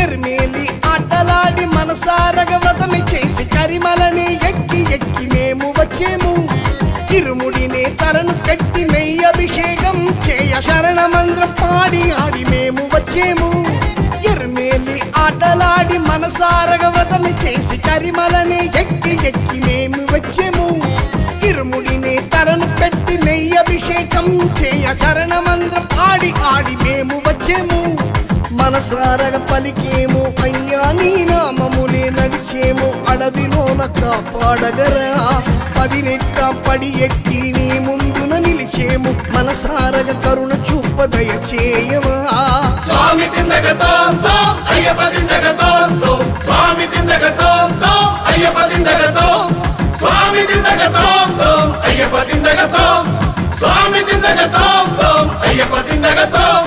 ఎర్మేలి ఆటలాడి మనసారగ వ్రతమి చేసి కరిమలని ఎక్కి ఎక్కి మేము వచ్చేము ఇరుముడినే తలను కట్టి నెయ్యి అభిషేకం చేయ శరణమంత్రం పాడి ఆడి మేము వచ్చేము ఎర్మేలి ఆటలాడి మనసారగ వ్రతమి చేసి కరిమలని ఎక్కి ఎక్కి మేము వచ్చేము ఇరుముడిని తలను పెట్టి నెయ్యి అభిషేకం చేయ చరణమంత్రం పాడి ఆడి మేము వచ్చేము మనసారగ పలికేము అయ్యా నీ నామములే నడిచేము అడవిలోన కాపాడగరా పదినెట్ట పడి ఎక్కి నీ ముందున నిలిచేము మనసారగ కరుణ చూపదయ చేయవా స్వామి తిందగ తోం తోం అయ్యప్ప తిందగ తోం తోం స్వామి తిందగ తోం తోం అయ్యప్ప తిందగ తోం స్వామి తిందగ తోం తోం అయ్యప్ప తిందగ తోం స్వామి తిందగ తోం తోం అయ్యప్ప తిందగ తోం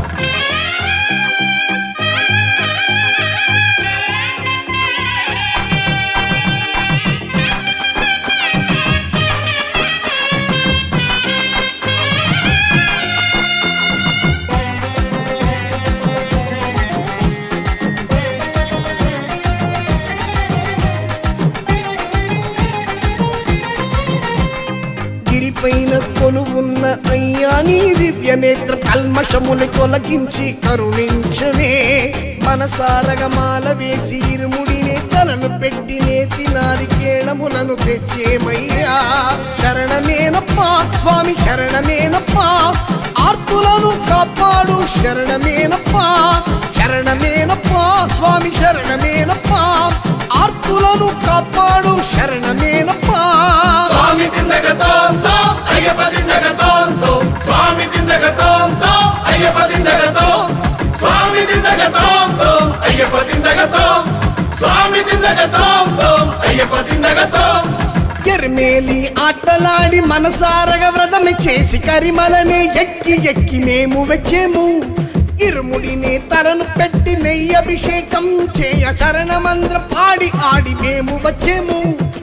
గిరిపైన కొలువున్న అయ్యా నీ దివ్య నేత్ర కల్మషములు తొలగించి కరుణించవే మనసారగ మాల వేసి ఇరుముడినే తలను పెట్టి నేతి నారికేణములను తెచ్చేమయ్యా శరణమేనప్పా స్వామి శరణమేనప్పా ఆర్తులను కాపాడు శరణమేనప్పా శరణమేనప్పా స్వామి శరణమేనప్పా ఆర్తులను కాపాడు శరణమేనప్పా స్వామి తిందగ తోం తోం అయ్యప్ప తిందగ తోం తోం స్వామి తిందగ తోం తోం అయ్యప్ప తిందగ తోం స్వామి తిందగ తోం తోం అయ్యప్ప తిందగ తోం స్వామి తిందగ తోం తోం అయ్యప్ప తిందగ తోం ఎర్మేలి ఆటలాడి మనసారగ వ్రతమి చేసి కరిమలని ఎక్కి ఎక్కి మేము వచ్చేము ఇరుముడిని తలను పెట్టి నెయ్యి అభిషేకం చేయ చరణమంత్ర పాడి ఆడి మేము వచ్చేము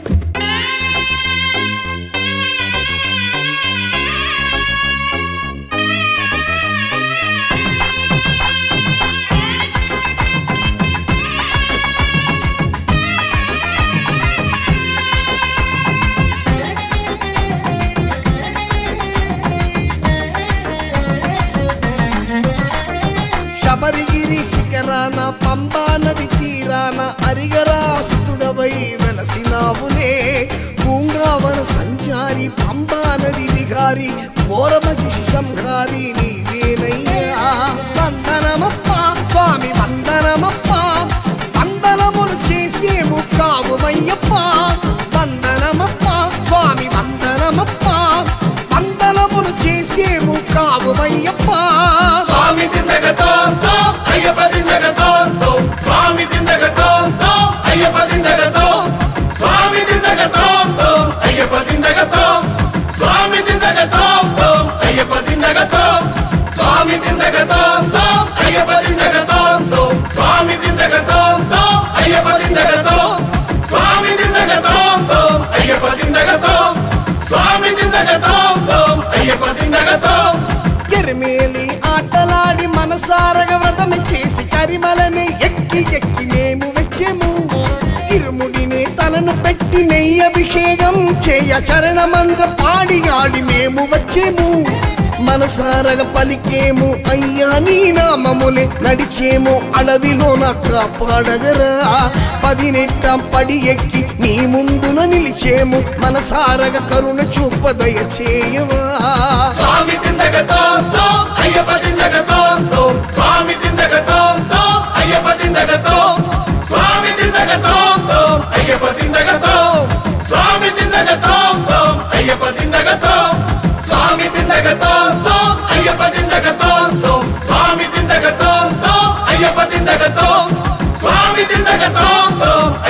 శబరిగిరి శిఖరాన పంబా నది తీరాన అరిగరాస్తుడవై వెలసినావులే పూంగావన సంచారి పంబా నది విహారి ఘోరమహిషి సంహారి నీవేనయ్యా వందనమప్ప స్వామి వందనమప్ప వందనములు చేసేము కావుమయ్యప్ప వందనమప్ప స్వామి వందనమప్ప వందనములు చేసేము కావుమయ్యప్ప స్వామి తిందగ తోం తోం అయ్యప్ప తిందగ తోం తోం స్వామి తిందగ తోం తోం అయ్యప్ప తిందగ తోం స్వామి తిందగ తోం తోం అయ్యప్ప తిందగ తోం స్వామి తిందగ తోం తోం అయ్యప్ప తిందగ తోం స్వామి తిందగ తోం తోం అయ్యప్ప తిందగ తోం తోం స్వామి తిందగ తోం తోం అయ్యప్ప తిందగ తోం స్వామి తిందగ తోం తోం అయ్యప్ప తిందగ తోం స్వామి తిందగ తోం తోం అయ్యప్ప తిందగ తోం ఎరిమేలి ఆటలాడి మనసారగ వ్రతమి చేసి కరిమలని ఎక్కి ఎక్కి మేము వచ్చేము ఇరుముడిని తలను పెట్టి నెయ్యి అభిషేకం చేయ చరణమంత్ర పాడి ఆడి మేము వచ్చేము మనసారగ పలికేము అయ్యా నీ నామములే నడిచేము అడవిలోన కాపాడగరా పదినెట్ట పడి ఎక్కి నీ ముందున నిలిచేము మనసారగ కరుణ చూపదయ చేయవా స్వామి తిందగ తోం తోం అయ్యప్ప తిందగ తోం తోం స్వామి తిందగ తోం తోం అయ్యప్ప తిందగ తోం స్వామి తిందగ తోం తోం అయ్యప్ప తిందగ తోం స్వామి తిందగ తోం తోం అయ్యప్ప తిందగ తోం స్వామి తిందగ తోం తోం అయ్యప్ప తిందగ తోం తోం స్వామి తిందగ తోం తోం అయ్యప్ప తిందగ తోం స్వామి తిందగ తోం తోం